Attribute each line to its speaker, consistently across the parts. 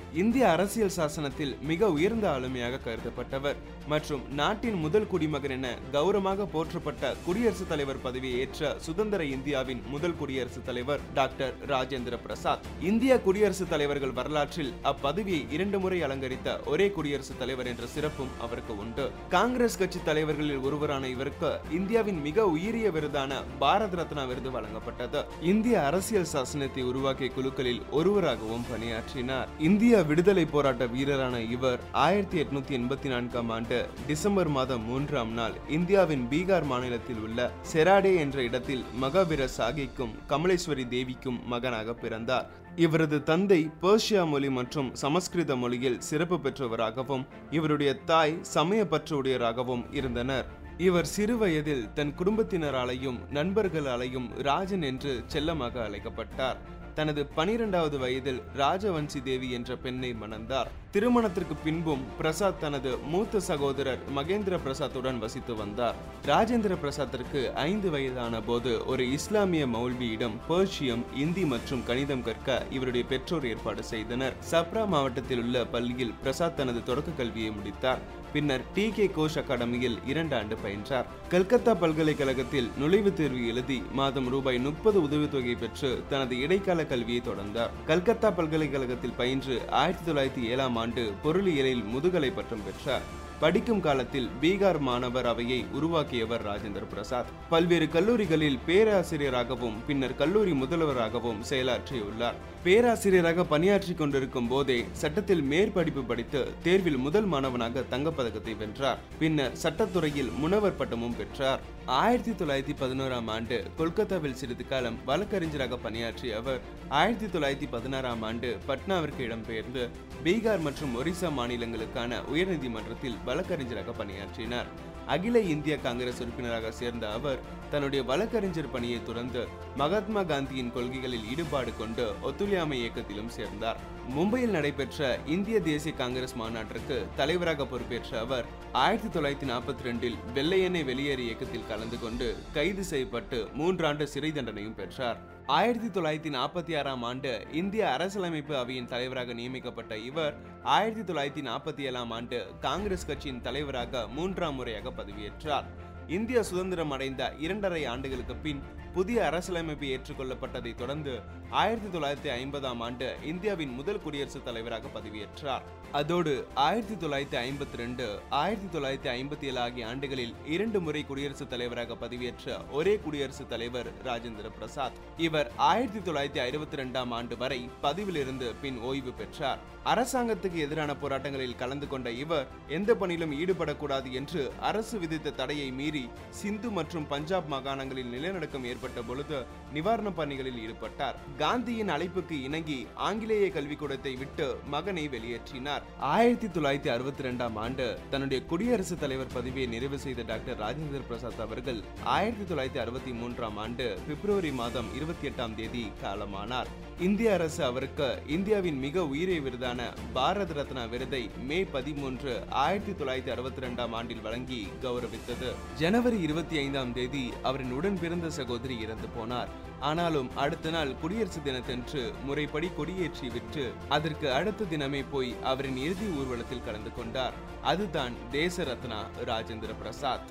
Speaker 1: இந்திய அரசியல் சாசனத்தில் மிக உயர்ந்த ஆளுமையாக கருதப்பட்டவர் மற்றும் நாட்டின் முதல் குடிமகன் என கௌரவமாக போற்றப்பட்ட குடியரசுத் தலைவர் பதவியை ஏற்ற சுதந்திர இந்தியாவின் முதல் குடியரசுத் தலைவர் டாக்டர் ராஜேந்திர பிரசாத் இந்திய குடியரசுத் தலைவர்கள் வரலாற்றில் அப்பதவியை இரண்டு முறை அலங்கரித்த ஒரே குடியரசுத் தலைவர் என்ற சிறப்பும் அவருக்கு உண்டு காங்கிரஸ் கட்சி தலைவர்களில் ஒருவரான இவருக்கு இந்தியாவின் மிக உயரிய விருதான பாரத் ரத்னா விருது வழங்கப்பட்டது இந்திய அரசியல் சாசனத்தை உருவாக்கிய குழுக்களில் ஒருவராகவும் பணியாற்றினார் இந்திய விடுதலை போராட்ட வீரரான இவர் ஆயிரத்தி எட்நூத்தி எண்பத்தி நான்காம் ஆண்டு டிசம்பர் மாதம் மூன்றாம் நாள் இந்தியாவின் பீகார் மாநிலத்தில் உள்ள செராடே என்ற இடத்தில் மகாவீர சாகிக்கும் கமலேஸ்வரி தேவிக்கும் மகனாக பிறந்தார் இவரது தந்தை பேர்ஷியா மொழி மற்றும் சமஸ்கிருத மொழியில் சிறப்பு பெற்றவராகவும் இவருடைய தாய் சமய பற்றுடையராகவும் இருந்தனர் இவர் சிறு வயதில் தன் குடும்பத்தினராலையும் நண்பர்களாலையும் ராஜன் என்று செல்லமாக அழைக்கப்பட்டார் தனது பனிரெண்டாவது வயதில் ராஜவன்சி தேவி என்ற பெண்ணை மணந்தார் திருமணத்திற்கு பின்பும் பிரசாத் தனது மூத்த சகோதரர் மகேந்திர பிரசாத்துடன் வசித்து வந்தார் ராஜேந்திர பிரசாத்திற்கு ஐந்து வயதான போது ஒரு இஸ்லாமிய மௌல்வியிடம் பேர்ஷியம் இந்தி மற்றும் கணிதம் கற்க இவருடைய பெற்றோர் ஏற்பாடு செய்தனர் சப்ரா மாவட்டத்தில் உள்ள பள்ளியில் பிரசாத் தனது தொடக்க கல்வியை முடித்தார் பின்னர் டி கே கோஷ் அகாடமியில் இரண்டு ஆண்டு பயின்றார் கல்கத்தா பல்கலைக்கழகத்தில் நுழைவுத் தேர்வு எழுதி மாதம் ரூபாய் முப்பது உதவித்தொகை பெற்று தனது இடைக்கால கல்வியை தொடர்ந்தார் கல்கத்தா பல்கலைக்கழகத்தில் பயின்று ஆயிரத்தி தொள்ளாயிரத்தி ஏழாம் ஆண்டு பொருளியலில் முதுகலை பட்டம் பெற்றார் படிக்கும் காலத்தில் பீகார் மாணவர் அவையை உருவாக்கியவர் ராஜேந்திர பிரசாத் பல்வேறு கல்லூரிகளில் பேராசிரியராகவும் பின்னர் கல்லூரி முதல்வராகவும் செயலாற்றியுள்ளார் பேராசிரியராக பணியாற்றி கொண்டிருக்கும் போதே சட்டத்தில் மேற்படிப்பு படித்து தேர்வில் முதல் மாணவனாக தங்கப்பதக்கத்தை வென்றார் பின்னர் சட்டத்துறையில் முனைவர் பட்டமும் பெற்றார் ஆயிரத்தி தொள்ளாயிரத்தி பதினோராம் ஆண்டு கொல்கத்தாவில் சிறிது காலம் வழக்கறிஞராக பணியாற்றிய அவர் ஆயிரத்தி தொள்ளாயிரத்தி பதினாறாம் ஆண்டு பட்னாவிற்கு இடம்பெயர்ந்து பீகார் மற்றும் ஒரிசா மாநிலங்களுக்கான உயர்நீதிமன்றத்தில் வழக்கறிஞராக பணியாற்றினார் அகில இந்திய காங்கிரஸ் உறுப்பினராக சேர்ந்த அவர் தன்னுடைய வழக்கறிஞர் பணியை தொடர்ந்து மகாத்மா காந்தியின் கொள்கைகளில் ஈடுபாடு கொண்டு ஒத்துழையாமை இயக்கத்திலும் சேர்ந்தார் மும்பையில் நடைபெற்ற இந்திய தேசிய காங்கிரஸ் மாநாட்டிற்கு தலைவராக பொறுப்பேற்ற அவர் ஆயிரத்தி தொள்ளாயிரத்தி நாற்பத்தி ரெண்டில் வெள்ளையனை வெளியேறு இயக்கத்தில் கலந்து கொண்டு கைது செய்யப்பட்டு மூன்றாண்டு சிறை தண்டனையும் பெற்றார் ஆயிரத்தி தொள்ளாயிரத்தி நாற்பத்தி ஆறாம் ஆண்டு இந்திய அரசியலமைப்பு அவையின் தலைவராக நியமிக்கப்பட்ட இவர் ஆயிரத்தி தொள்ளாயிரத்தி நாற்பத்தி ஏழாம் ஆண்டு காங்கிரஸ் கட்சியின் தலைவராக மூன்றாம் முறையாக பதவியேற்றார் இந்திய சுதந்திரம் அடைந்த இரண்டரை ஆண்டுகளுக்கு பின் புதிய அரசியலமைப்பு ஏற்றுக்கொள்ளப்பட்டதை தொடர்ந்து ஆயிரத்தி தொள்ளாயிரத்தி ஐம்பதாம் ஆண்டு இந்தியாவின் முதல் குடியரசுத் தலைவராக பதவியேற்றார் அதோடு ஆயிரத்தி தொள்ளாயிரத்தி ஐம்பத்தி ரெண்டு ஆயிரத்தி தொள்ளாயிரத்தி ஐம்பத்தி ஏழு ஆகிய ஆண்டுகளில் இரண்டு முறை குடியரசுத் தலைவராக பதவியேற்ற ஒரே குடியரசுத் தலைவர் ராஜேந்திர பிரசாத் இவர் ஆயிரத்தி தொள்ளாயிரத்தி அறுபத்தி ரெண்டாம் ஆண்டு வரை பதவியிலிருந்து பின் ஓய்வு பெற்றார் அரசாங்கத்துக்கு எதிரான போராட்டங்களில் கலந்து கொண்ட இவர் எந்த பணியிலும் ஈடுபடக்கூடாது என்று அரசு விதித்த தடையை மீறி சிந்து மற்றும் பஞ்சாப் மாகாணங்களில் நிலநடுக்கம் ஏற்பட்ட பொழுது நிவாரணப் பணிகளில் ஈடுபட்டார் காந்தியின் அழைப்புக்கு இணங்கி ஆங்கிலேய கல்விக்கூடத்தை விட்டு மகனை வெளியேற்றினார் ஆயிரத்தி தொள்ளாயிரத்தி அறுபத்தி ரெண்டாம் ஆண்டு தன்னுடைய குடியரசுத் தலைவர் பதவியை நிறைவு செய்த டாக்டர் ராஜேந்திர பிரசாத் அவர்கள் ஆயிரத்தி தொள்ளாயிரத்தி அறுபத்தி மூன்றாம் ஆண்டு பிப்ரவரி மாதம் இருபத்தி எட்டாம் தேதி காலமானார் இந்திய அரசு அவருக்கு இந்தியாவின் மிக உயரிய விருதான பாரத் ரத்னா விருதை மே பதிமூன்று ஆயிரத்தி தொள்ளாயிரத்தி அறுபத்தி ரெண்டாம் ஆண்டில் வழங்கி கௌரவித்தது ஜனவரி இருபத்தி ஐந்தாம் தேதி அவரின் உடன் பிறந்த சகோதரி இறந்து போனார் ஆனாலும் அடுத்த நாள் குடியரசு தினத்தன்று முறைப்படி கொடியேற்றி விட்டு அதற்கு அடுத்த தினமே போய் அவரின் இறுதி ஊர்வலத்தில் கலந்து கொண்டார் அதுதான் தேச ரத்னா ராஜேந்திர பிரசாத்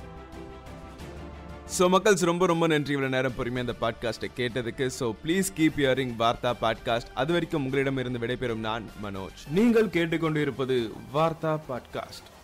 Speaker 1: ஸோ மக்கள்ஸ் ரொம்ப ரொம்ப நன்றி இவ்வளோ நேரம் பொறுமையாக அந்த பாட்காஸ்ட்டை கேட்டதுக்கு so please keep hearing Vartha podcast அது வரைக்கும் உங்களிடமிருந்து விடைபெறும் நான் மனோஜ் நீங்கள் கேட்டுக்கொண்டு இருப்பது வார்த்தா பாட்காஸ்ட்